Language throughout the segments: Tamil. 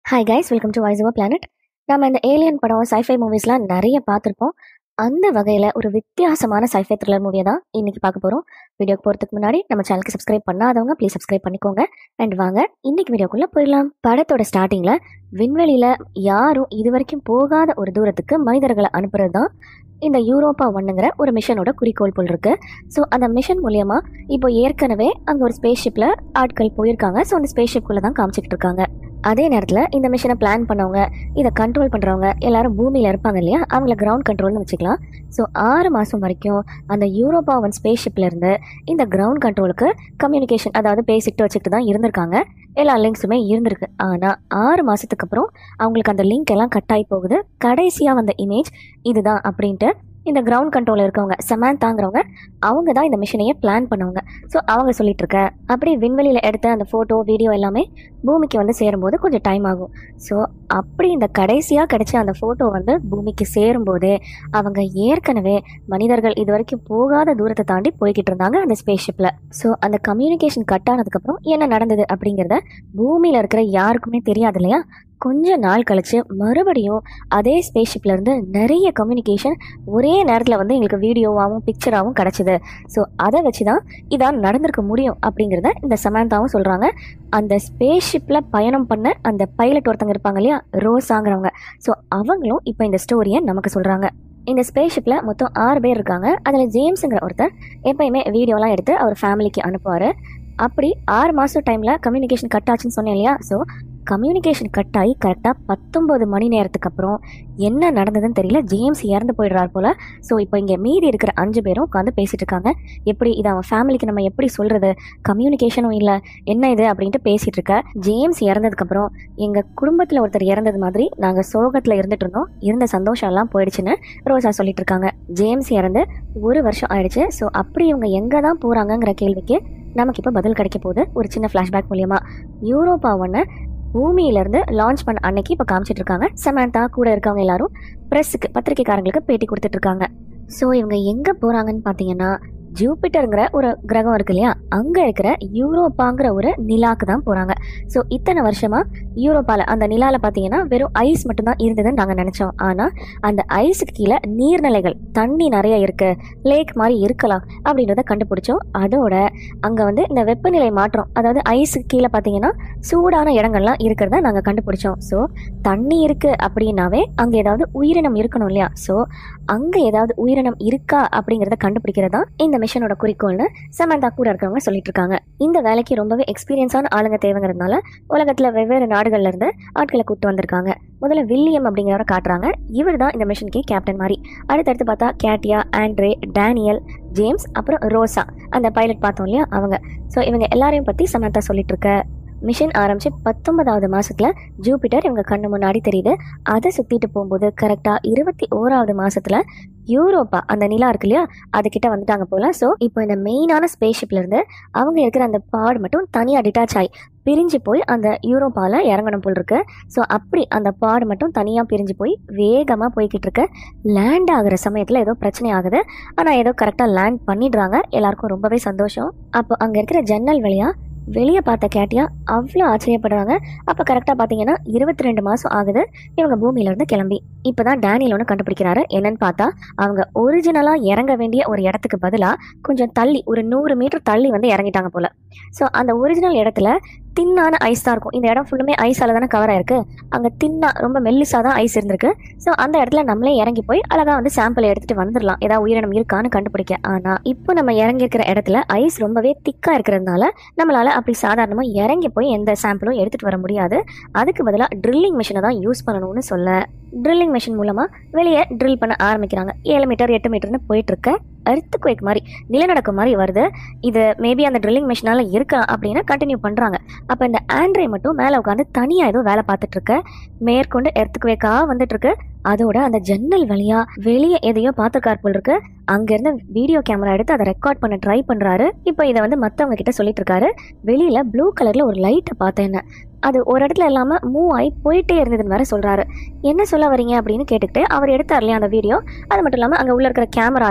hi guys welcome to voice over planet நம்ம இந்த ஏலியன் படம் சைஃபை மூவிஸ்லாம் நிறைய பார்த்துருப்போம் அந்த வகையில் ஒரு வித்தியாசமான சைஃபை த்ரில்லர் மூவியை தான் இன்னைக்கு பார்க்க போகிறோம் வீடியோக்கு போகிறதுக்கு முன்னாடி நம்ம சேனலுக்கு சப்ஸ்கிரைப் பண்ணாதவங்க ப்ளீஸ் சப்ஸ்கிரைப் பண்ணிக்கோங்க அண்ட் வாங்க இன்னைக்கு வீடியோக்குள்ளே போயிடலாம் படத்தோட ஸ்டார்டிங்கில் விண்வெளியில் யாரும் இது வரைக்கும் போகாத ஒரு தூரத்துக்கு மனிதர்களை அனுப்புறது தான் இந்த யூரோப்பா ஒன்னுங்கிற ஒரு மிஷனோட குறிக்கோள் போல் இருக்கு ஸோ அந்த மிஷன் மூலியமா இப்போ ஏற்கனவே அங்கே ஒரு ஸ்பேஸ் ஷிப்பில் ஆட்கள் போயிருக்காங்க ஸோ அந்த ஸ்பேஸ் ஷிப்குள்ளே தான் காமிச்சிக்கிட்டு இருக்காங்க அதே நேரத்தில் இந்த மிஷனை பிளான் பண்ணவங்க இதை கண்ட்ரோல் பண்ணுறவங்க எல்லாரும் பூமியில் இருப்பாங்க இல்லையா அவங்கள கிரவுண்ட் கண்ட்ரோல்னு வச்சுக்கலாம் ஸோ ஆறு மாதம் வரைக்கும் அந்த யூரோப்பா ஒன் ஸ்பேஸ் ஷிப்ல இருந்து இந்த கிரவுண்ட் கண்ட்ரோலுக்கு கம்யூனிகேஷன் அதாவது பேசிக்கிட்டு வச்சுக்கிட்டு தான் இருந்திருக்காங்க எல்லா லிங்க்ஸுமே இருந்திருக்கு ஆனால் ஆறு மாதத்துக்கு அப்புறம் அவங்களுக்கு அந்த லிங்க் எல்லாம் கட் ஆகி போகுது கடைசியாக வந்த இமேஜ் இதுதான் அப்படின்ட்டு இந்த கிரவுண்ட் கண்ட்ரோல் இருக்கவங்க சமாந்தாங்கிறவங்க அவங்க தான் இந்த மிஷனையே பிளான் பண்ணவங்க ஸோ அவங்க சொல்லிட்டு இருக்க அப்படி விண்வெளியில் எடுத்த அந்த ஃபோட்டோ வீடியோ எல்லாமே பூமிக்கு வந்து சேரும்போது கொஞ்சம் டைம் ஆகும் ஸோ அப்படி இந்த கடைசியாக கிடைச்ச அந்த ஃபோட்டோ வந்து பூமிக்கு சேரும்போதே அவங்க ஏற்கனவே மனிதர்கள் இது வரைக்கும் போகாத தூரத்தை தாண்டி போய்கிட்டு இருந்தாங்க அந்த ஸ்பேஸ் ஷிப்பில் ஸோ அந்த கம்யூனிகேஷன் கட் ஆனதுக்கப்புறம் என்ன நடந்தது அப்படிங்கிறத பூமியில் இருக்கிற யாருக்குமே தெரியாது இல்லையா கொஞ்ச நாள் கழிச்சு மறுபடியும் அதே ஸ்பேஸ் ஷிப்ல இருந்து நிறைய கம்யூனிகேஷன் ஒரே நேரத்தில் வந்து எங்களுக்கு வீடியோவாகவும் பிக்சராகவும் கிடச்சிது ஸோ அதை வச்சு தான் இதான் நடந்திருக்க முடியும் அப்படிங்கிறத இந்த சமந்தாவும் சொல்கிறாங்க அந்த ஸ்பேஸ் ஷிப்பில் பயணம் பண்ண அந்த பைலட் ஒருத்தங்க இருப்பாங்க இல்லையா ரோஸாங்கிறவங்க ஸோ அவங்களும் இப்போ இந்த ஸ்டோரியை நமக்கு சொல்கிறாங்க இந்த ஸ்பேஸ் ஷிப்பில் மொத்தம் ஆறு பேர் இருக்காங்க அதில் ஜேம்ஸுங்கிற ஒருத்தர் எப்பயுமே வீடியோலாம் எடுத்து அவர் ஃபேமிலிக்கு அனுப்புவார் அப்படி ஆறு மாதம் டைமில் கம்யூனிகேஷன் கட் ஆச்சுன்னு சொன்னேன் இல்லையா ஸோ கம்யூனிகேஷன் கட் ஆகி கரெக்டாக பத்தொம்போது மணி நேரத்துக்கு அப்புறம் என்ன நடந்ததுன்னு தெரியல ஜேம்ஸ் இறந்து போயிடுறார் போல் ஸோ இப்போ இங்கே மீதி இருக்கிற அஞ்சு பேரும் உட்காந்து பேசிட்டு இருக்காங்க எப்படி இது அவன் ஃபேமிலிக்கு நம்ம எப்படி சொல்கிறது கம்யூனிகேஷனும் இல்லை என்ன இது அப்படின்ட்டு பேசிட்டு இருக்க ஜேம்ஸ் இறந்ததுக்கப்புறம் எங்கள் குடும்பத்தில் ஒருத்தர் இறந்தது மாதிரி நாங்கள் சோகத்தில் இருந்துட்டு இருந்தோம் இருந்த சந்தோஷம் எல்லாம் போயிடுச்சுன்னு ரோசா சொல்லிட்டு இருக்காங்க ஜேம்ஸ் இறந்து ஒரு வருஷம் ஆயிடுச்சு ஸோ அப்படி இவங்க எங்கே தான் போகிறாங்கங்கிற கேள்விக்கு நமக்கு இப்போ பதில் கிடைக்க போகுது ஒரு சின்ன ஃப்ளாஷ்பேக் மூலியமா யூரோப்பா ஒன்று பூமியிலேருந்து லான்ச் பண்ண அன்னைக்கு இப்போ காமிச்சிட்டு இருக்காங்க சமந்தா கூட இருக்கவங்க எல்லாரும் ப்ரெஸ்ஸுக்கு பத்திரிக்கைக்காரங்களுக்கு பேட்டி கொடுத்துட்டு இருக்காங்க ஸோ இவங்க எங்கே போகிறாங்கன்னு பார்த்தீங்கன்னா ஜூபிட்டருங்கிற ஒரு கிரகம் இருக்கு இல்லையா அங்கே இருக்கிற யூரோப்பாங்கிற ஒரு நிலாக்கு தான் போகிறாங்க ஸோ இத்தனை வருஷமாக யூரோப்பாவில் அந்த நிலாவில் பார்த்தீங்கன்னா வெறும் ஐஸ் மட்டும்தான் இருந்ததுன்னு நாங்கள் நினச்சோம் ஆனால் அந்த ஐஸுக்கு கீழே நீர்நிலைகள் தண்ணி நிறைய இருக்கு லேக் மாதிரி இருக்கலாம் அப்படின்றத கண்டுபிடிச்சோம் அதோட அங்கே வந்து இந்த வெப்பநிலை மாற்றம் அதாவது ஐஸுக்கு கீழே பார்த்தீங்கன்னா சூடான இடங்கள்லாம் இருக்கிறத நாங்கள் கண்டுபிடிச்சோம் ஸோ தண்ணி இருக்கு அப்படின்னாவே அங்கே ஏதாவது உயிரினம் இருக்கணும் இல்லையா ஸோ அங்கே ஏதாவது உயிரினம் இருக்கா அப்படிங்கிறத கண்டுபிடிக்கிறதா இந்த மிஷனோட குறிக்கோள்னு சமந்தா கூட இருக்கிறவங்க சொல்லிட்டு இருக்காங்க இந்த வேலைக்கு ரொம்பவே எக்ஸ்பீரியன்ஸான ஆளுங்க தேவைங்கிறதுனால உலகத்தில் வெவ்வேறு நாடுகள்ல இருந்து ஆட்களை கூப்பிட்டு வந்திருக்காங்க முதல்ல வில்லியம் அப்படிங்கிறவரை காட்டுறாங்க இவர் தான் இந்த மிஷனுக்கு கேப்டன் மாதிரி அடுத்தடுத்து பார்த்தா கேட்டியா ஆண்ட்ரே டேனியல் ஜேம்ஸ் அப்புறம் ரோசா அந்த பைலட் பார்த்தோம் இல்லையா அவங்க ஸோ இவங்க எல்லாரையும் பற்றி சமந்தா சொல்லிட்டு இருக்க மிஷன் ஆரம்பிச்சு பத்தொன்பதாவது மாசத்துல ஜூபிட்டர் இவங்க கண்ணு முன்னாடி தெரியுது அதை சுத்திட்டு போகும்போது கரெக்டா இருபத்தி ஓராவது மாசத்துல யூரோப்பா அந்த நிலா இருக்கு இல்லையா அதுக்கிட்ட வந்துட்டாங்க போல ஸோ இப்போ இந்த மெயினான ஸ்பேஸ் ஷிப்ல இருந்து அவங்க இருக்கிற அந்த பாட் மட்டும் தனியாக டிட்டாச் ஆகி பிரிஞ்சு போய் அந்த யூரோப்பால இறங்கணும் போல் இருக்கு ஸோ அப்படி அந்த பாடு மட்டும் தனியாக பிரிஞ்சு போய் வேகமாக போய்கிட்டு இருக்கு லேண்ட் ஆகுற சமயத்தில் ஏதோ பிரச்சனை ஆகுது ஆனால் ஏதோ கரெக்டாக லேண்ட் பண்ணிடுறாங்க எல்லாருக்கும் ரொம்பவே சந்தோஷம் அப்போ அங்கே இருக்கிற ஜன்னல் வழியா வெளியே பார்த்த கேட்டியா அவ்வளோ ஆச்சரியப்படுறாங்க அப்போ கரெக்டாக பார்த்தீங்கன்னா இருபத்தி ரெண்டு மாதம் ஆகுது இவங்க பூமியிலேருந்து கிளம்பி இப்போ தான் டேனியல் ஒன்று கண்டுபிடிக்கிறாரு என்னன்னு பார்த்தா அவங்க ஒரிஜினலாக இறங்க வேண்டிய ஒரு இடத்துக்கு பதிலாக கொஞ்சம் தள்ளி ஒரு நூறு மீட்டர் தள்ளி வந்து இறங்கிட்டாங்க போல் ஸோ அந்த ஒரிஜினல் இடத்துல தின்னான ஐஸ் தான் இருக்கும் இந்த இடம் ஃபுல்லுமே ஐஸால தானே கவர் ஆயிருக்கு அங்கே தின்னா ரொம்ப மெல்லிசா தான் ஐஸ் இருந்திருக்கு ஸோ அந்த இடத்துல நம்மளே இறங்கி போய் அழகாக வந்து சாம்பிள் எடுத்துட்டு வந்துடலாம் ஏதாவது உயிரினம் இருக்கான்னு கண்டுபிடிக்க ஆனால் இப்போ நம்ம இறங்கி இருக்கிற இடத்துல ஐஸ் ரொம்பவே திக்காக இருக்கிறதுனால நம்மளால அப்படி சாதாரணமாக இறங்கி போய் எந்த சாம்பிளும் எடுத்துட்டு வர முடியாது அதுக்கு பதிலாக ட்ரில்லிங் மிஷினை தான் யூஸ் பண்ணணும்னு சொல்ல ட்ரில்லிங் மிஷின் மூலமாக வெளியே ட்ரில் பண்ண ஆரம்பிக்கிறாங்க ஏழு மீட்டர் எட்டு மீட்டர்னு போயிட்டு இருக்க எர்த்து குவேக் மாதிரி நிலநடுக்கம் மாதிரி வருது இது மேபி அந்த ட்ரில்லிங் மிஷினால இருக்கா அப்படின்னு கண்டினியூ பண்ணுறாங்க அப்போ இந்த ஆண்ட்ரே மட்டும் மேலே உட்காந்து தனியாக ஏதோ வேலை பார்த்துட்டு இருக்க மேற்கொண்டு எர்த்து குவேக்காக வந்துட்டு இருக்கு அதோட அந்த ஜன்னல் வழியா வெளியே எதையோ பார்த்துருக்கார் போல் இருக்கு அங்கேருந்து வீடியோ கேமரா எடுத்து அதை ரெக்கார்ட் பண்ண ட்ரை பண்ணுறாரு இப்போ இதை வந்து மற்றவங்க கிட்ட சொல்லிட்டு இருக்காரு வெளியில ப்ளூ கலர்ல ஒரு லைட்டை பார்த்தேன் அது ஒரு இடத்துல இல்லாமல் மூவ் ஆகி போயிட்டே இருந்ததுன்னு வேற சொல்றாரு என்ன சொல்ல வரீங்க அப்படின்னு கேட்டுக்கிட்டு அவர் எடுத்தார் இல்லையா அந்த வீடியோ அது மட்டும் இல்லாமல் அங்கே உள்ள இருக்கிற கேமரால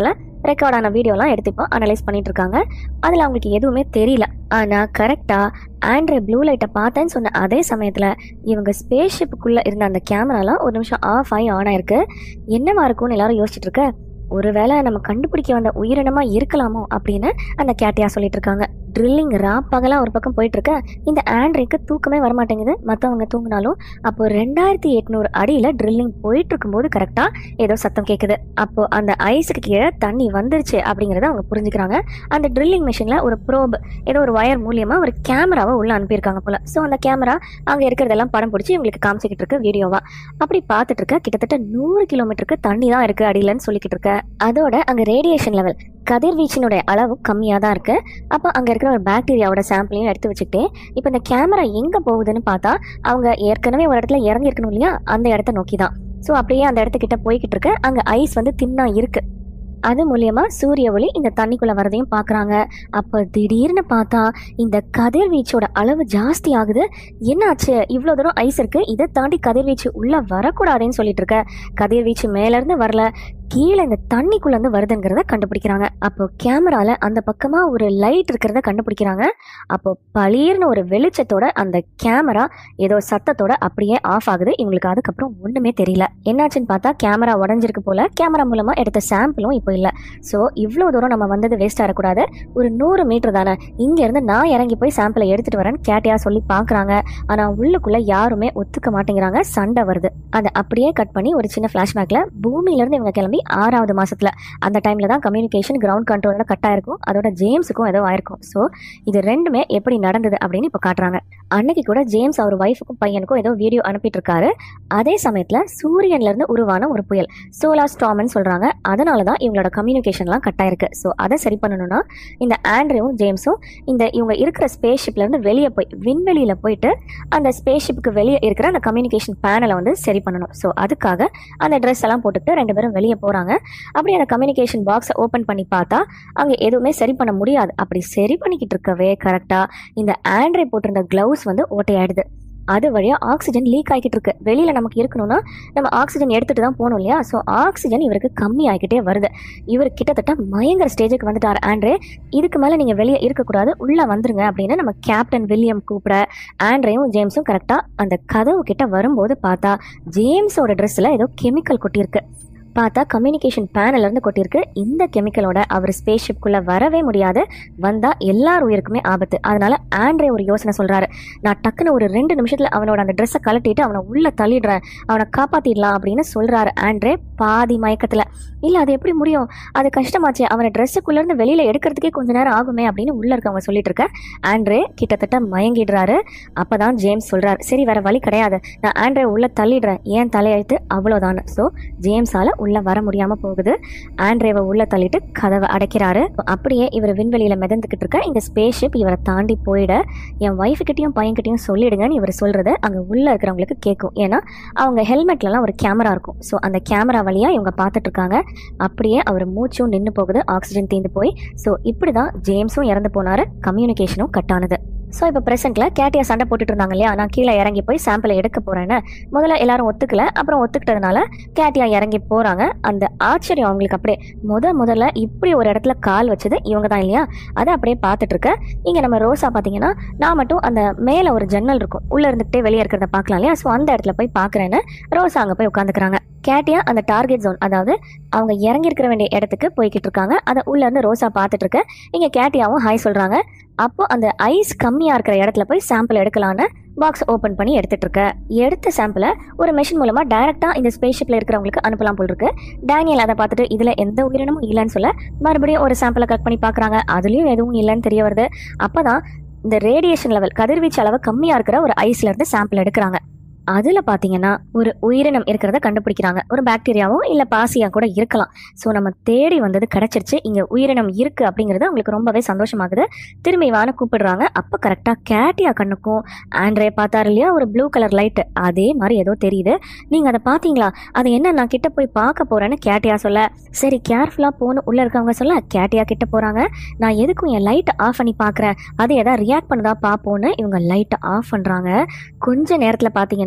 ரெக்கார்ட் ஆன வீடியோலாம் எடுத்து இப்போ அனலைஸ் பண்ணிட்டு இருக்காங்க அதில் அவங்களுக்கு எதுவுமே தெரியல ஆனால் கரெக்டாக ஆண்ட்ரே ப்ளூ லைட்டை பார்த்தேன்னு சொன்ன அதே சமயத்தில் இவங்க ஸ்பேஸ் ஷிப்புக்குள்ளே இருந்த அந்த கேமராலாம் ஒரு நிமிஷம் ஆஃப் ஆகி ஆன் ஆயிருக்கு என்னவா இருக்கும்னு எல்லாரும் யோசிச்சுட்டு இருக்க ஒருவேளை நம்ம கண்டுபிடிக்க வந்த உயிரினமா இருக்கலாமோ அப்படின்னு அந்த கேட்டியா சொல்லிட்டு இருக்காங்க ட்ரில்லிங் ராப்பகலா ஒரு பக்கம் போயிட்டு இருக்க இந்த ஆண்ட்ரேக்கு தூக்கமே வரமாட்டேங்குது மற்றவங்க தூங்கினாலும் அப்போ ரெண்டாயிரத்தி எட்நூறு அடியில் ட்ரில்லிங் போயிட்டு இருக்கும்போது கரெக்டாக ஏதோ சத்தம் கேட்குது அப்போ அந்த ஐஸுக்கு கீழே தண்ணி வந்துருச்சு அப்படிங்கிறத அவங்க புரிஞ்சுக்கிறாங்க அந்த ட்ரில்லிங் மிஷினில் ஒரு ப்ரோப் ஏதோ ஒரு ஒயர் மூலியமாக ஒரு கேமராவை உள்ள அனுப்பியிருக்காங்க போல ஸோ அந்த கேமரா அங்கே இருக்கிறதெல்லாம் படம் பிடிச்சி இவங்களுக்கு காமிச்சிக்கிட்டு இருக்கு வீடியோவா அப்படி பார்த்துட்டு இருக்க கிட்டத்தட்ட நூறு கிலோமீட்டருக்கு தண்ணி தான் இருக்கு அடியிலன்னு சொல்லிக்கிட்டு இருக்க அதோட அங்கே ரேடியேஷன் லெவல் கதிர்வீச்சினுடைய அளவு கம்மியாக தான் இருக்கு அப்போ அங்கே இருக்கிற ஒரு பாக்டீரியாவோட சாம்பிளையும் எடுத்து வச்சுக்கிட்டு இப்போ இந்த கேமரா எங்கே போகுதுன்னு பார்த்தா அவங்க ஏற்கனவே ஒரு இடத்துல இறங்கி இருக்கணும் இல்லையா அந்த இடத்த நோக்கி தான் ஸோ அப்படியே அந்த இடத்துக்கிட்ட போய்கிட்டு இருக்கு அங்கே ஐஸ் வந்து தின்னா இருக்கு அது மூலியமா சூரிய ஒளி இந்த தண்ணிக்குள்ள வரதையும் பார்க்குறாங்க அப்போ திடீர்னு பார்த்தா இந்த கதிர்வீச்சோட அளவு ஜாஸ்தி ஆகுது என்னாச்சு இவ்வளோ தூரம் ஐஸ் இருக்கு இதை தாண்டி கதிர்வீச்சு உள்ள வரக்கூடாதுன்னு சொல்லிட்டு இருக்க கதிர்வீச்சு மேலேருந்து வரல கீழே இந்த தண்ணிக்குள்ள இருந்து வருதுங்கிறத கண்டுபிடிக்கிறாங்க அப்போ கேமரால அந்த பக்கமா ஒரு லைட் இருக்கிறத கண்டுபிடிக்கிறாங்க அப்போ பளீர்னு ஒரு வெளிச்சத்தோட அந்த கேமரா ஏதோ சத்தத்தோட அப்படியே ஆஃப் ஆகுது இவங்களுக்கு அதுக்கப்புறம் ஒண்ணுமே தெரியல என்னாச்சுன்னு பார்த்தா கேமரா உடஞ்சிருக்கு போல கேமரா மூலமா எடுத்த சாம்பிளும் இப்போ இல்லை ஸோ இவ்வளோ தூரம் நம்ம வந்தது வேஸ்ட் ஆகக்கூடாது ஒரு நூறு மீட்டர் தானே இங்க இருந்து நான் இறங்கி போய் சாம்பிளை எடுத்துட்டு வரேன்னு கேட்டியா சொல்லி பார்க்கறாங்க ஆனா உள்ளுக்குள்ள யாருமே ஒத்துக்க மாட்டேங்கிறாங்க சண்டை வருது அதை அப்படியே கட் பண்ணி ஒரு சின்ன ஃபிளாஷ்பேக்ல பூமியில இருந்து இவங்க கிளம்பி ஆறாவது மாசத்துல அந்த டைம்ல தான் கம்யூனிகேஷன் கிரவுண்ட் கண்ட்ரோலோட கட் ஆயிருக்கும் அதோட ஜேம்ஸுக்கும் ஏதோ ஆயிருக்கும் ஸோ இது ரெண்டுமே எப்படி நடந்தது அப்படின்னு இப்போ காட்டுறாங்க அன்னைக்கு கூட ஜேம்ஸ் அவர் ஒய்ஃபுக்கும் பையனுக்கும் ஏதோ வீடியோ அனுப்பிட்டு இருக்காரு அதே சமயத்துல சூரியன்ல இருந்து உருவான ஒரு புயல் சோலார் ஸ்டாம்னு சொல்றாங்க அதனால தான் இவங்களோட கம்யூனிகேஷன்லாம் கட் ஆயிருக்கு ஸோ அதை சரி பண்ணணும்னா இந்த ஆண்ட்ரியும் ஜேம்ஸும் இந்த இவங்க இருக்கிற ஸ்பேஸ் ஷிப்ல இருந்து வெளியே போய் விண்வெளியில போயிட்டு அந்த ஸ்பேஸ் ஷிப்புக்கு வெளியே இருக்கிற அந்த கம்யூனிகேஷன் பேனலை வந்து சரி பண்ணணும் ஸோ அதுக்காக அந்த ட்ரெஸ் எல்லாம் போட்டுட்டு ரெண்டு பேரும் வெளியே போறாங்க அப்படி அந்த கம்யூனிகேஷன் பாக்ஸை ஓப்பன் பண்ணி பார்த்தா அங்கே எதுவுமே சரி பண்ண முடியாது அப்படி சரி பண்ணிக்கிட்டு இருக்கவே கரெக்டாக இந்த ஆண்ட்ரை போட்டிருந்த க்ளவுஸ் வந்து ஓட்டையாயிடுது அது வழியா ஆக்சிஜன் லீக் ஆகிக்கிட்டு இருக்கு வெளியில நமக்கு இருக்கணும்னா நம்ம ஆக்சிஜன் எடுத்துட்டு தான் போகணும் இல்லையா ஸோ ஆக்சிஜன் இவருக்கு கம்மி ஆகிக்கிட்டே வருது இவர் கிட்டத்தட்ட மயங்கர ஸ்டேஜுக்கு வந்துட்டார் ஆண்ட்ரே இதுக்கு மேலே நீங்கள் வெளியே இருக்கக்கூடாது உள்ளே வந்துருங்க அப்படின்னு நம்ம கேப்டன் வில்லியம் கூப்பிட ஆண்ட்ரேயும் ஜேம்ஸும் கரெக்டாக அந்த கதவு கிட்ட வரும்போது பார்த்தா ஜேம்ஸோட ட்ரெஸ்ஸில் ஏதோ கெமிக்கல் கொட்டியிருக்கு பார்த்தா கம்யூனிகேஷன் பேனல்ல இருந்து கொட்டியிருக்கு இந்த கெமிக்கலோட அவர் ஸ்பேஸ் ஷிப்குள்ள வரவே முடியாது வந்தா எல்லார் உயிருக்குமே ஆபத்து அதனால ஆண்ட்ரே ஒரு யோசனை சொல்றாரு நான் டக்குன்னு ஒரு ரெண்டு நிமிஷத்துல அவனோட அந்த ட்ரெஸ்ஸை கழட்டிட்டு அவனை உள்ள தள்ளிடுறேன் அவனை காப்பாத்திடலாம் அப்படின்னு சொல்றாரு ஆண்ட்ரே பாதி மயக்கத்துல இல்ல அது எப்படி முடியும் அது கஷ்டமாச்சு அவனை ட்ரெஸ்ஸுக்குள்ள இருந்து வெளியில எடுக்கிறதுக்கே கொஞ்ச நேரம் ஆகுமே அப்படின்னு உள்ள இருக்கவங்க சொல்லிட்டு இருக்க ஆண்ட்ரே கிட்டத்தட்ட மயங்கிடுறாரு அப்பதான் ஜேம்ஸ் சொல்றாரு சரி வேற வழி கிடையாது நான் ஆண்ட்ரே உள்ள தள்ளிடுறேன் ஏன் தலையெழுத்து அவ்வளோதான் ஸோ ஜேம்ஸால உள்ள வர முடியாம போகுது ஆண்ட்ரேவை உள்ள தள்ளிட்டு கதவை அடைக்கிறாரு அப்படியே இவர் விண்வெளியில மிதந்துக்கிட்டு இருக்க இந்த ஸ்பேஸ் ஷிப் இவரை தாண்டி போயிட என் ஒய்ஃபுக்கிட்டையும் பையன்கிட்டையும் சொல்லிடுங்கன்னு இவர் சொல்றது அங்க உள்ள இருக்கிறவங்களுக்கு கேட்கும் ஏன்னா அவங்க ஹெல்மெட்லலாம் ஒரு கேமரா இருக்கும் ஸோ அந்த கேமரா வழியா இவங்க பார்த்துட்டு இருக்காங்க அப்படியே அவர் மூச்சும் நின்று போகுது ஆக்சிஜன் தீர்ந்து போய் ஸோ இப்படி தான் ஜேம்ஸும் இறந்து போனாரு கம்யூனிகேஷனும் கட் ஆனது ஸோ இப்போ ப்ரெசென்ட்ல கேட்டியா சண்டை போட்டுட்டு இருந்தாங்க இல்லையா நான் கீழே இறங்கி போய் சாம்பிளை எடுக்க போறேன்னு முதல்ல எல்லாரும் ஒத்துக்கல அப்புறம் ஒத்துக்கிட்டதுனால கேட்டியா இறங்கி போறாங்க அந்த ஆச்சரியம் அவங்களுக்கு அப்படியே முத முதல்ல இப்படி ஒரு இடத்துல கால் வச்சது இவங்க தான் இல்லையா அதை அப்படியே பார்த்துட்டு இருக்க இங்க நம்ம ரோசா பாத்தீங்கன்னா நான் மட்டும் அந்த மேல ஒரு ஜன்னல் இருக்கும் உள்ள இருந்துகிட்டே வெளியே இருக்கிறத பார்க்கலாம் இல்லையா ஸோ அந்த இடத்துல போய் பார்க்கறேன்னு ரோசா அங்க போய் உட்காந்துக்கிறாங்க கேட்டியா அந்த டார்கெட் ஜோன் அதாவது அவங்க இறங்கி இருக்கிற வேண்டிய இடத்துக்கு போய்கிட்டு இருக்காங்க அதை உள்ள இருந்து ரோசா பார்த்துட்டு இருக்க இங்க கேட்டியாவும் ஹாய் சொல்றாங்க அப்போ அந்த ஐஸ் கம்மியா இருக்கிற இடத்துல போய் சாம்பிள் எடுக்கலான்னு பாக்ஸ் ஓபன் பண்ணி எடுத்துட்டு இருக்க எடுத்த சாம்பிளை ஒரு மெஷின் மூலமா டைரக்டா இந்த ஸ்பேஸ் ஷிப்ல இருக்கிறவங்களுக்கு அனுப்பலாம் போல் இருக்கு டேனியல் அதை பார்த்துட்டு இதுல எந்த உயிரினமும் இல்லைன்னு சொல்ல மறுபடியும் ஒரு சாம்பிளை கட் பண்ணி பார்க்கறாங்க அதுலயும் எதுவும் இல்லைன்னு தெரிய வருது அப்பதான் இந்த ரேடியேஷன் லெவல் கதிர்வீச்சு அளவு கம்மியா இருக்கிற ஒரு ஐஸ்ல இருந்து சாம்பிள் எடுக்கிறாங்க அதுல பாத்தீங்கன்னா ஒரு உயிரினம் இருக்கிறத கண்டுபிடிக்கிறாங்க ஒரு பாக்டீரியாவோ இல்ல பாசியா கூட இருக்கலாம் ஸோ நம்ம தேடி வந்தது கிடைச்சிருச்சு இங்க உயிரினம் இருக்கு அப்படிங்கிறது அவங்களுக்கு ரொம்பவே சந்தோஷமாகுது திரும்பி வான கூப்பிடுறாங்க அப்ப கரெக்டா கேட்டியா கண்ணுக்கும் ஆண்ட்ரே பார்த்தாரு இல்லையா ஒரு ப்ளூ கலர் லைட் அதே மாதிரி ஏதோ தெரியுது நீங்க அதை பாத்தீங்களா அது என்ன நான் கிட்ட போய் பார்க்க போறேன்னு கேட்டியா சொல்ல சரி கேர்ஃபுல்லா போன்னு உள்ள இருக்கவங்க சொல்ல கேட்டியா கிட்ட போறாங்க நான் எதுக்கும் என் லைட்டை ஆஃப் பண்ணி பார்க்கறேன் அது எதாவது ரியாக்ட் பண்ணுதா பார்ப்போன்னு இவங்க லைட்டை ஆஃப் பண்றாங்க கொஞ்ச நேரத்துல பாத்தீங்கன்னா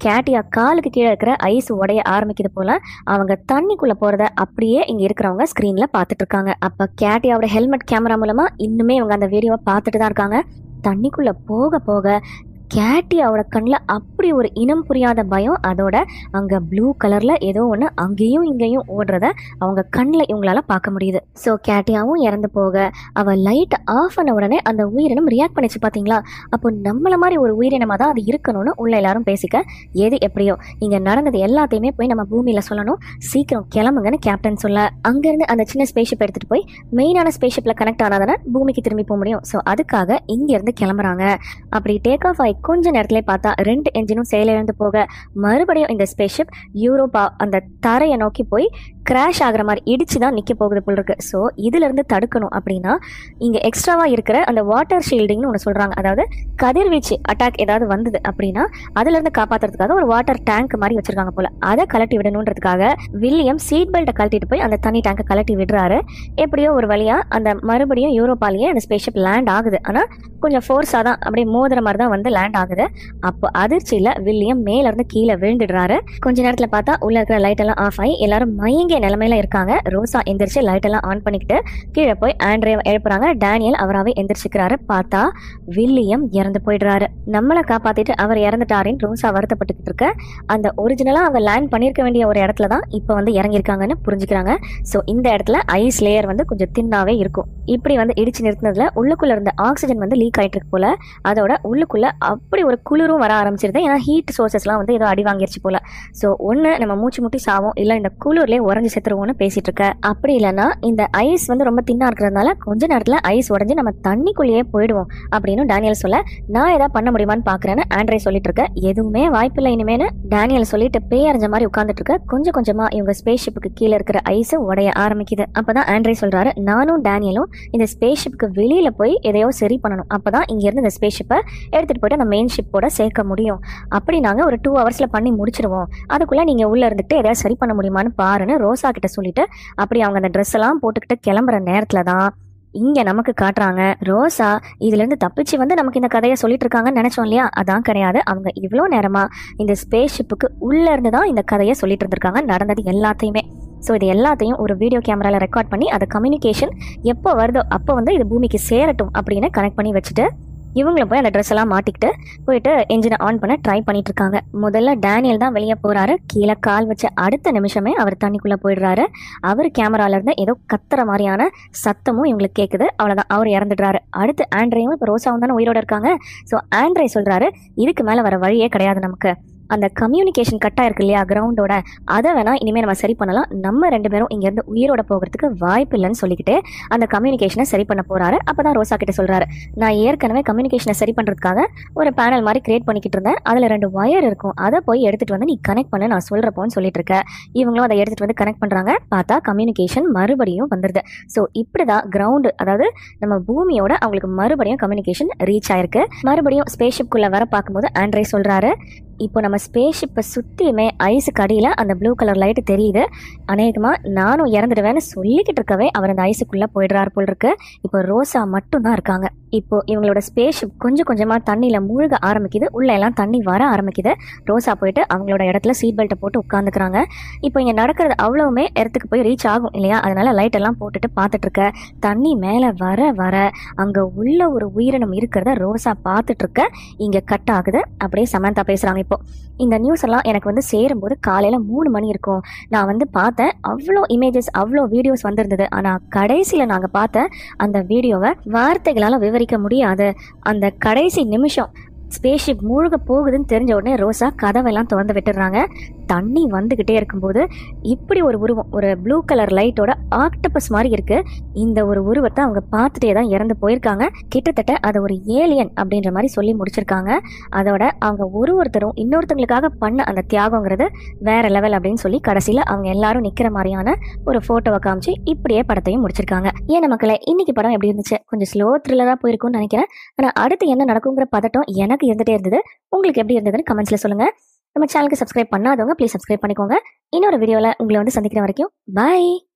கேட்டியா காலுக்கு கீழே இருக்கிற ஐஸ் உடைய ஆரம்பிக்குது போல அவங்க தண்ணிக்குள்ள போறத அப்படியே இங்க இருக்கிறவங்க ஸ்கிரீன்ல பார்த்துட்டு இருக்காங்க அப்ப கேட்டியாவோட ஹெல்மெட் கேமரா மூலமா இன்னுமே இவங்க அந்த வீடியோவை பார்த்துட்டு தான் இருக்காங்க தண்ணிக்குள்ள போக போக கேட்டியாவோட கண்ணில் அப்படி ஒரு இனம் புரியாத பயம் அதோட அங்கே ப்ளூ கலரில் ஏதோ ஒன்று அங்கேயும் இங்கேயும் ஓடுறத அவங்க கண்ணில் இவங்களால பார்க்க முடியுது ஸோ கேட்டியாவும் இறந்து போக அவள் லைட்டை ஆஃப் பண்ண உடனே அந்த உயிரினம் ரியாக்ட் பண்ணிச்சு பார்த்தீங்களா அப்போ நம்மள மாதிரி ஒரு உயிரினமாக தான் அது இருக்கணும்னு உள்ள எல்லாரும் பேசிக்க எது எப்படியோ இங்கே நடந்தது எல்லாத்தையுமே போய் நம்ம பூமியில் சொல்லணும் சீக்கிரம் கிளம்புங்கன்னு கேப்டன் சொல்ல அங்கேருந்து அந்த சின்ன ஸ்பேஸ்ஷிப் எடுத்துகிட்டு போய் மெயினான ஸ்பேஸ்ஷிப்பில் கனெக்ட் ஆனாதானே பூமிக்கு திரும்பி போக முடியும் ஸோ அதுக்காக இங்கேருந்து கிளம்புறாங்க அப்படி டேக் ஆஃப் ஆகி கொஞ்ச நேரத்திலே பார்த்தா ரெண்டு என்ஜினும் செயலிழந்து போக மறுபடியும் இந்த ஸ்பேஸ்ஷிப் யூரோப்பா அந்த தரையை நோக்கி போய் கிராஷ் ஆகுற மாதிரி இடிச்சு தான் நிற்க போகுது போல் இருக்கு ஸோ இதிலிருந்து தடுக்கணும் அப்படின்னா இங்கே எக்ஸ்ட்ராவாக இருக்கிற அந்த வாட்டர் ஷீல்டிங்னு ஒன்று சொல்கிறாங்க அதாவது கதிர்வீச்சு அட்டாக் ஏதாவது வந்தது அப்படின்னா அதுலேருந்து காப்பாற்றுறதுக்காக ஒரு வாட்டர் டேங்க் மாதிரி வச்சிருக்காங்க போல அதை கலட்டி விடணுன்றதுக்காக வில்லியம் சீட் பெல்ட்டை கழட்டிட்டு போய் அந்த தண்ணி டேங்கை கலட்டி விடுறாரு எப்படியோ ஒரு வழியாக அந்த மறுபடியும் யூரோப்பாலேயே அந்த ஸ்பேஸ்ஷிப் லேண்ட் ஆகுது ஆனால் கொஞ்சம் ஃபோர்ஸாக தான் அப்படியே மோதுற மாதிரி தான் வந்து லேண்ட் ஆகுது அப்போ அதிர்ச்சியில் வில்லியம் மேலேருந்து கீழே விழுந்துடுறாரு கொஞ்ச நேரத்தில் பார்த்தா உள்ள இருக்கிற லைட் எல்லாம் ஆஃப் ஆகி எல்லாரும் மயங்கிய நிலமையில இருக்காங்க ரோசா எந்திரிச்சு லைட் எல்லாம் ஆன் பண்ணிக்கிட்டு கீழே போய் ஆண்ட்ரே எழுப்புறாங்க டேனியல் அவராகவே எந்திரிச்சுக்கிறாரு பார்த்தா வில்லியம் இறந்து போயிடுறாரு நம்மளை காப்பாத்திட்டு அவர் இறந்துட்டாருன்னு ரோசா வருத்தப்பட்டுக்கிட்டு இருக்க அந்த ஒரிஜினலாக அவங்க லேண்ட் பண்ணியிருக்க வேண்டிய ஒரு இடத்துல தான் இப்போ வந்து இறங்கியிருக்காங்கன்னு புரிஞ்சுக்கிறாங்க ஸோ இந்த இடத்துல ஐஸ் லேயர் வந்து கொஞ்சம் தின்னாவே இருக்கும் இப்படி வந்து இடிச்சு நிறுத்தினதுல உள்ளுக்குள்ள இருந்த ஆக்சிஜன் வந்து லீக் ஆயிட்டு இருக்கு போல அதோட உள்ளுக்குள்ள அப்படி ஒரு குளிரும் வர ஆரம்பிச்சிருது ஏன்னா ஹீட் சோர்சஸ்லாம் வந்து ஏதோ அடி வாங்கிருச்சு போல ஸோ ஒன்று நம்ம மூச்சு முட்டி சாவோம் இல்லை இந்த குளிர்லேயே உறைஞ்சி செத்துருவோம்னு பேசிட்டு இருக்க அப்படி இல்லைன்னா இந்த ஐஸ் வந்து ரொம்ப தின்னா இருக்கிறதுனால கொஞ்ச நேரத்தில் ஐஸ் உடஞ்சி நம்ம தண்ணிக்குள்ளேயே போயிடுவோம் அப்படின்னு டேனியல் சொல்ல நான் ஏதாவது பண்ண முடியுமான்னு பார்க்குறேன்னு ஆண்ட்ரே சொல்லிட்டு இருக்க எதுவுமே வாய்ப்பில்லை இனிமேனு டேனியல் சொல்லிட்டு பேய் அறிஞ்ச மாதிரி உட்காந்துட்டு இருக்க கொஞ்சம் கொஞ்சமா இவங்க ஸ்பேஸ் ஷிப்புக்கு கீழே இருக்கிற ஐஸ் உடைய ஆரம்பிக்குது அப்பதான் ஆண்ட்ரே சொல்றாரு நானும் டேனியலும் இந்த ஸ்பேஸ் ஷிப்புக்கு வெளியில போய் எதையோ சரி பண்ணணும் அப்பதான் இங்க இருந்து இந்த ஸ்பேஸ் ஷிப்பை எடுத்துட்டு போயிட்டு அந்த மெயின் ஷிப்போட சேர்க்க முடியும் அப்படி நாங்க ஒரு டூ ஹவர்ஸ்ல பண்ணி முடிச்சிருவோம் அதுக்குள்ள நீங்க உள்ள இருந்துட்டு எதையாவது சரி பண்ண முடியுமான்னு பாருன்னு ரோசா கிட்ட சொல்லிட்டு அப்படி அவங்க அந்த ட்ரெஸ் எல்லாம் போட்டுக்கிட்டு கிளம்புற நேரத்துல தான் இங்க நமக்கு காட்டுறாங்க ரோசா இதுல இருந்து தப்பிச்சு வந்து நமக்கு இந்த கதையை சொல்லிட்டு இருக்காங்கன்னு நினைச்சோம் இல்லையா அதான் கிடையாது அவங்க இவ்வளோ நேரமா இந்த ஸ்பேஸ் ஷிப்புக்கு உள்ள இருந்து தான் இந்த கதையை சொல்லிட்டு இருந்திருக்காங்க நடந்தது எல்லாத்தையுமே ஸோ இது எல்லாத்தையும் ஒரு வீடியோ கேமராவில் ரெக்கார்ட் பண்ணி அதை கம்யூனிகேஷன் எப்போ வருதோ அப்போ வந்து இது பூமிக்கு சேரட்டும் அப்படின்னு கனெக்ட் பண்ணி வச்சுட்டு இவங்களும் போய் அந்த ட்ரெஸ் எல்லாம் மாட்டிக்கிட்டு போயிட்டு என்ஜினை ஆன் பண்ண ட்ரை பண்ணிட்டு இருக்காங்க முதல்ல டேனியல் தான் வெளியே போறாரு கீழே கால் வச்ச அடுத்த நிமிஷமே அவர் தண்ணிக்குள்ள போயிடுறாரு அவர் கேமரால இருந்து ஏதோ கத்துற மாதிரியான சத்தமும் இவங்களுக்கு கேட்குது அவ்வளோதான் அவர் இறந்துடுறாரு அடுத்து ஆண்ட்ரேயும் இப்போ ரோசாவும் தானே உயிரோட இருக்காங்க ஸோ ஆண்ட்ரே சொல்றாரு இதுக்கு மேலே வர வழியே கிடையாது நமக்கு அந்த கம்யூனிகேஷன் கட்டாக இருக்கு இல்லையா கிரவுண்டோட அதை வேணா இனிமேல் நம்ம சரி பண்ணலாம் நம்ம ரெண்டு பேரும் இங்கேருந்து உயிரோட போகிறதுக்கு வாய்ப்பு இல்லைன்னு சொல்லிக்கிட்டு அந்த கம்யூனிகேஷனை சரி பண்ண போறாரு அப்பதான் ரோசா கிட்ட சொல்றாரு நான் ஏற்கனவே கம்யூனிகேஷனை சரி பண்றதுக்காக ஒரு பேனல் மாதிரி கிரியேட் பண்ணிக்கிட்டு இருந்தேன் அதில் ரெண்டு ஒயர் இருக்கும் அதை போய் எடுத்துட்டு வந்து நீ கனெக்ட் பண்ண நான் சொல்றப்போன்னு சொல்லிட்டு இருக்க இவங்களும் அதை எடுத்துட்டு வந்து கனெக்ட் பண்றாங்க பார்த்தா கம்யூனிகேஷன் மறுபடியும் வந்துருது ஸோ இப்படிதான் கிரவுண்டு அதாவது நம்ம பூமியோட அவங்களுக்கு மறுபடியும் கம்யூனிகேஷன் ரீச் ஆயிருக்கு மறுபடியும் ஸ்பேஸ்ஷிப்குள்ள வர பார்க்கும்போது ஆண்ட்ரே சொல்றாரு இப்போ நம்ம ஸ்பேஸ்ஷிப்பை சுற்றியுமே ஐஸுக்கு அடியில் அந்த ப்ளூ கலர் லைட்டு தெரியுது அநேகமாக நானும் இறந்துடுவேன்னு சொல்லிக்கிட்டு இருக்கவே அவர் அந்த ஐஸுக்குள்ளே போயிடுறாரு போல் இருக்கு இப்போ ரோசா மட்டும்தான் இருக்காங்க இப்போ இவங்களோட ஸ்பேஸ்ஷிப் கொஞ்சம் கொஞ்சமாக தண்ணியில் மூழ்க ஆரம்பிக்குது உள்ள எல்லாம் தண்ணி வர ஆரம்பிக்குது ரோசா போயிட்டு அவங்களோட இடத்துல சீட் பெல்ட்டை போட்டு உட்காந்துக்கிறாங்க இப்போ இங்கே நடக்கிறது அவ்வளவுமே இடத்துக்கு போய் ரீச் ஆகும் இல்லையா அதனால லைட் எல்லாம் போட்டுட்டு பார்த்துட்டு இருக்க தண்ணி மேலே வர வர அங்கே உள்ள ஒரு உயிரினம் இருக்கிறத ரோசா பார்த்துட்டு இருக்க இங்கே கட் ஆகுது அப்படியே சமந்தா பேசுகிறாங்க இப்போ இந்த நியூஸ் எல்லாம் எனக்கு வந்து சேரும்போது காலையில் மூணு மணி இருக்கும் நான் வந்து பார்த்தேன் அவ்வளோ இமேஜஸ் அவ்வளோ வீடியோஸ் வந்திருந்தது ஆனால் கடைசியில் நாங்கள் பார்த்த அந்த வீடியோவை வார்த்தைகளால் விவரிக்க முடியாது அந்த கடைசி நிமிஷம் ஸ்பேஸ்ஷிப் மூழ்க போகுதுன்னு தெரிஞ்ச உடனே ரோசா கதவெல்லாம் திறந்து விட்டுடுறாங்க தண்ணி வந்துக்கிட்டே இருக்கும்போது இப்படி ஒரு உருவம் ஒரு ப்ளூ கலர் லைட்டோட ஆக்டபஸ் மாதிரி இருக்கு இந்த ஒரு உருவத்தை அவங்க பார்த்துட்டே தான் இறந்து போயிருக்காங்க கிட்டத்தட்ட அதை ஒரு ஏலியன் அப்படின்ற மாதிரி சொல்லி முடிச்சிருக்காங்க அதோட அவங்க ஒரு ஒருத்தரும் இன்னொருத்தங்களுக்காக பண்ண அந்த தியாகங்கிறது வேற லெவல் அப்படின்னு சொல்லி கடைசியில் அவங்க எல்லாரும் நிற்கிற மாதிரியான ஒரு ஃபோட்டோவை காமிச்சு இப்படியே படத்தையும் முடிச்சிருக்காங்க ஏன் மக்களே இன்னைக்கு படம் எப்படி இருந்துச்சு கொஞ்சம் ஸ்லோ த்ரில்லராக போயிருக்கும்னு நினைக்கிறேன் ஆனால் அடுத்து என்ன நடக்குங்கிற பதட்டம் எனக்கு இருந்துகிட்டே இருந்தது உங்களுக்கு எப்படி இருந்ததுன்னு கமெண்ட்ஸில் சொல்லுங்கள் நம்ம சேனலுக்கு சப்ஸ்கிரைப் பண்ணாதவங்க ப்ளீஸ் சப்ஸ்கிரைப் பண்ணிக்கோங்க இன்னொரு வீடியோவில் உங்களை வந்து சந்திக்கிற வரைக்கும் பாய்